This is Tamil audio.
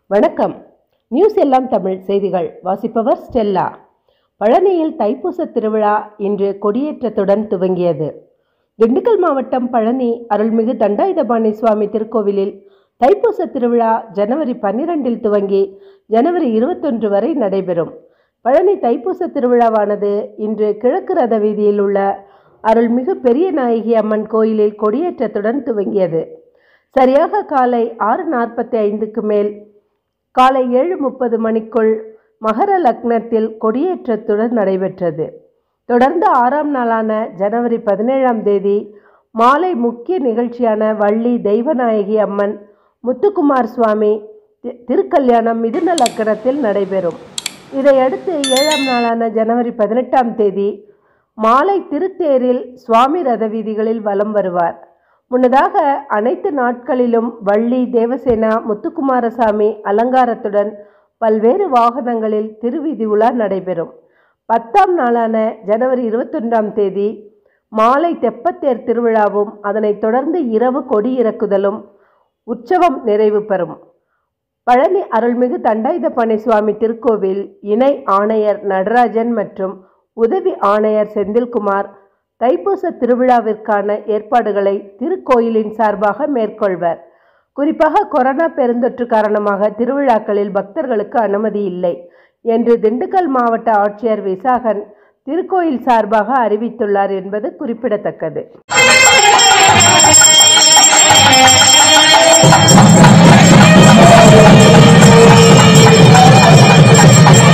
வணக்கம் நியூஸ் எல்லாம் தமிழ் செய்திகள் வாசிப்பவர் ஸ்டெல்லா பழனியில் தைப்பூச திருவிழா இன்று கொடியேற்றத்துடன் துவங்கியது திண்டுக்கல் மாவட்டம் பழனி அருள்மிகு தண்டாயுதபாணி சுவாமி திருக்கோவிலில் தைப்பூச திருவிழா ஜனவரி பன்னிரெண்டில் துவங்கி ஜனவரி இருபத்தொன்று வரை நடைபெறும் பழனி தைப்பூச திருவிழாவானது இன்று கிழக்கு ரத வீதியில் உள்ள அருள்மிகு பெரிய நாயகி அம்மன் கோயிலில் கொடியேற்றத்துடன் துவங்கியது சரியாக காலை ஆறு நாற்பத்தி ஐந்துக்கு மேல் காலை ஏழு முப்பது மணிக்குள் மகர லக்னத்தில் கொடியேற்றத்துடன் நடைபெற்றது தொடர்ந்து ஆறாம் நாளான ஜனவரி பதினேழாம் தேதி மாலை முக்கிய நிகழ்ச்சியான வள்ளி தெய்வநாயகி அம்மன் முத்துக்குமார் சுவாமி தி- திருக்கல்யாணம் மிதுன லக்கணத்தில் நடைபெறும் இதையடுத்து ஏழாம் நாளான ஜனவரி பதினெட்டாம் தேதி மாலை திருத்தேரில் சுவாமி ரத வீதிகளில் வலம் வருவார் முன்னதாக அனைத்து நாட்களிலும் வள்ளி தேவசேனா முத்துக்குமாரசாமி அலங்காரத்துடன் பல்வேறு வாகனங்களில் திருவீதி உலா நடைபெறும் பத்தாம் நாளான ஜனவரி இருபத்தொன்றாம் தேதி மாலை தெப்பத்தேர் திருவிழாவும் அதனைத் தொடர்ந்து இரவு கொடி இறக்குதலும் உற்சவம் நிறைவு பெறும் பழனி அருள்மிகு தண்டாயுதபாணி சுவாமி திருக்கோவில் இணை ஆணையர் நடராஜன் மற்றும் உதவி ஆணையர் செந்தில்குமார் தைப்பூச திருவிழாவிற்கான ஏற்பாடுகளை திருக்கோயிலின் சார்பாக மேற்கொள்வர் குறிப்பாக கொரோனா பெருந்தொற்று காரணமாக திருவிழாக்களில் பக்தர்களுக்கு அனுமதி இல்லை என்று திண்டுக்கல் மாவட்ட ஆட்சியர் விசாகன் திருக்கோயில் சார்பாக அறிவித்துள்ளார் என்பது குறிப்பிடத்தக்கது Thank